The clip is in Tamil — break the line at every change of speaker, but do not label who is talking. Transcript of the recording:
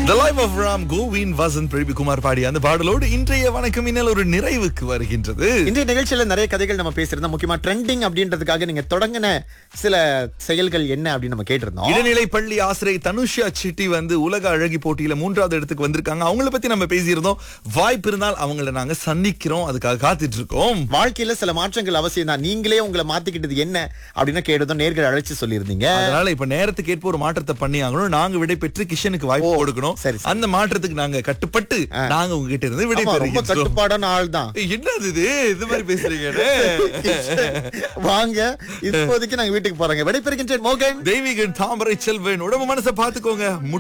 The Life of Ram கோவின் வசந்த் பிரபிகுமார் பாடி அந்த பாடலோடு இன்றைய வணக்கம் இன்னல் ஒரு நிறைவுக்கு வருகின்றது
இன்றைய நிகழ்ச்சியில நிறைய கதைகள் நம்ம பேசியிருந்தோம் முக்கியமா ட்ரெண்டிங் அப்படின்றதுக்காக நீங்க தொடங்கின சில செயல்கள் என்ன அப்படின்னு நம்ம கேட்டிருந்தோம்
இடைநிலை பள்ளி ஆசிரியை தனுஷா சிட்டி வந்து உலக அழகி போட்டியில மூன்றாவது இடத்துக்கு வந்திருக்காங்க அவங்கள பத்தி நம்ம பேசியிருந்தோம் வாய்ப்பு இருந்தால் அவங்கள நாங்க சந்திக்கிறோம் அதுக்காக காத்துட்டு இருக்கோம்
வாழ்க்கையில சில மாற்றங்கள் அவசியம் தான் நீங்களே உங்களை மாத்திக்கிட்டது என்ன அப்படின்னு கேட்டதும் நேர்கள் அழைச்சு சொல்லியிருந்தீங்க
அதனால இப்ப நேரத்துக்கு ஏற்ப ஒரு மாற்றத்தை பண்ணி ஆகணும் நாங்க விடை பெற்று கிஷனுக்கு வாய்ப்பு
ஓ,
கொடுக்கணும்
சரி, சரி.
அந்த மாற்றத்துக்கு நாங்க கட்டுப்பட்டு நாங்க உங்ககிட்ட இருந்து விடை
ஆமா, ரொம்ப
பெறுகிறோம்
கட்டுப்பாடான ஆள் தான்
என்னது இது இது மாதிரி பேசுறீங்க
வாங்க இப்போதைக்கு நாங்க வீட்டுக்கு போறோங்க விடைபெறுகின்றேன் மோகன்
தெய்வீகன் தாமரை செல்வன் உடம்பு மனசை பாத்துக்கோங்க